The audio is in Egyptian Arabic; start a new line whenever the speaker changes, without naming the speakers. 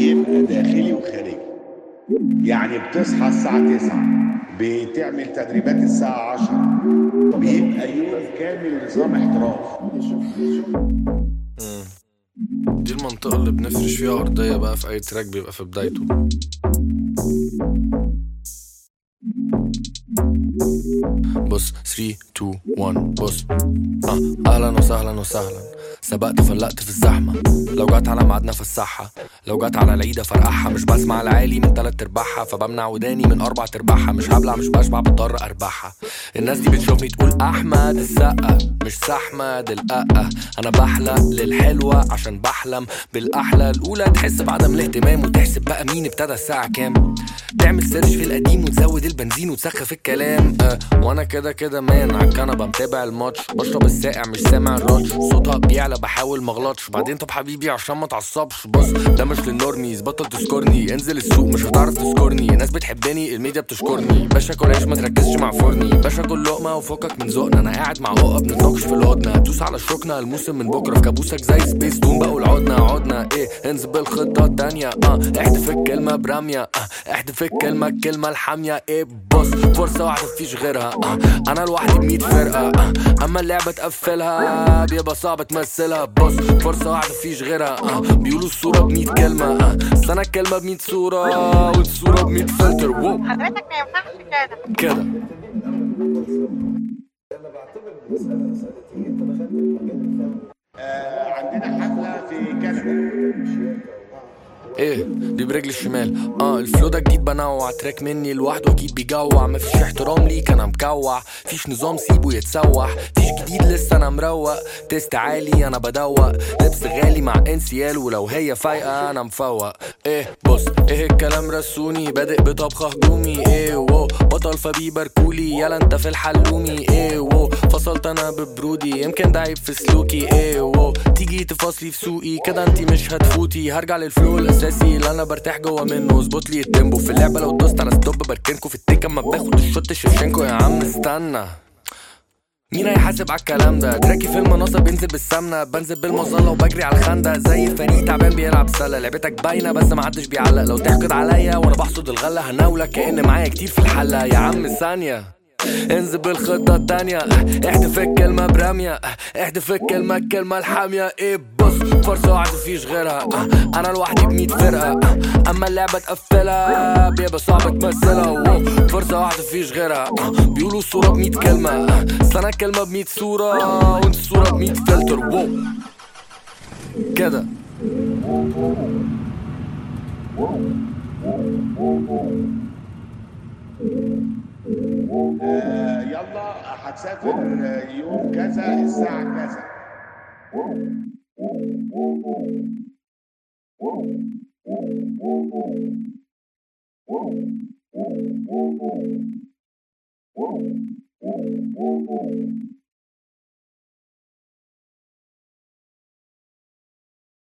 بيبقى داخلي وخارجي يعني بتصحى الساعة 9 بتعمل تدريبات الساعة 10 بيبقى يوم كامل نظام احتراف
دي المنطقة اللي بنفرش فيها أرضية بقى في أي تراك بيبقى في بدايته بص 3 2 1 بص آه. اهلا وسهلا وسهلا سبقت فلقت في الزحمة لو جت على ميعادنا في الصحة لو جت على العيدة فرقعها مش بسمع العالي من تلات ارباعها فبمنع وداني من اربع ارباعها مش هبلع مش بشبع بضطر اربعها الناس دي بتشوفني تقول احمد السقا مش سحمد الققة انا بحلق للحلوة عشان بحلم بالاحلى الاولى تحس بعدم الاهتمام وتحسب بقى مين ابتدى الساعة كام تعمل سيرش في القديم وتزود البنزين وتسخف الكلام أه وانا كده كده مان على الكنبه متابع الماتش بشرب الساقع مش سامع الراتش صوتها بيعلى بحاول مغلطش بعدين طب حبيبي عشان ما تعصبش بص ده مش للنورميز بطل تسكرني انزل السوق مش هتعرف تسكرني الناس بتحبني الميديا بتشكرني باشا كل عيش ما تركزش مع فرني باشا كل لقمه وفكك من ذوقنا انا قاعد مع عقب بنتناقش في الهدنه دوس على الشكنه الموسم من بكره في كابوسك زي سبيس تون بقوا العدنا عدنا ايه انزل بالخطه التانيه اه احذف الكلمه برميه اه احذف الكلمه الكلمه الحاميه ايه بص فرصه واحده مفيش غيرها آه انا لوحدي بميت فرقه آه اما اللعبه تقفلها بيبقى صعب تمثلها بص فرصه واحده مفيش غيرها آه بيقولوا الصوره بميت كلمه آه بس انا الكلمه بميت صوره والصوره بميت فلتر واو
حضرتك ما ينفعش كده
كده
آه عندنا حفلة في كندا
ايه دي برجلي الشمال اه الفلو ده جديد بنوع تراك مني لوحده اكيد بيجوع مفيش احترام ليك انا مكوع فيش نظام سيبه يتسوح فيش جديد لسه انا مروق تيست عالي انا بدوق لبس غالي مع انسيال ولو هي فايقه انا مفوق ايه بص ايه الكلام رسوني بادئ بطبخه هجومي ايه وو بطل فبيه باركولي يلا انت في الحلومي ايه وو فصلت انا ببرودي يمكن ده عيب في سلوكي ايه وو تيجي تفاصلي في سوقي كده انت مش هتفوتي هرجع للفلو الاساسي اللي انا برتاح جوه منه اظبط لي التيمبو في اللعبه لو دوست على ستوب بركنكو في التيك اما باخد الشوت شفشنكو يا عم استنى مين هيحاسب على الكلام ده تراكي في المناصة بينزل بالسمنة بنزل بالمظلة وبجري على الخندق زي فريق تعبان بيلعب سلة لعبتك باينة بس محدش بيعلق لو تحقد عليا وانا بحصد الغلة هناولك كأن معايا كتير في الحلة يا عم ثانية انزل بالخطة التانية احذف الكلمة برمية احذف الكلمة الكلمة الحامية ايه بص فرصة واحدة مفيش غيرها انا لوحدي بميت فرقة اما اللعبة تقفلها بيبقى صعب تمثلها واو. فرصة واحدة مفيش غيرها بيقولوا الصورة بميت كلمة بس انا الكلمة بميت صورة وانت الصورة بميت فلتر واو كده
آه يلا هتسافر يوم كذا الساعة كذا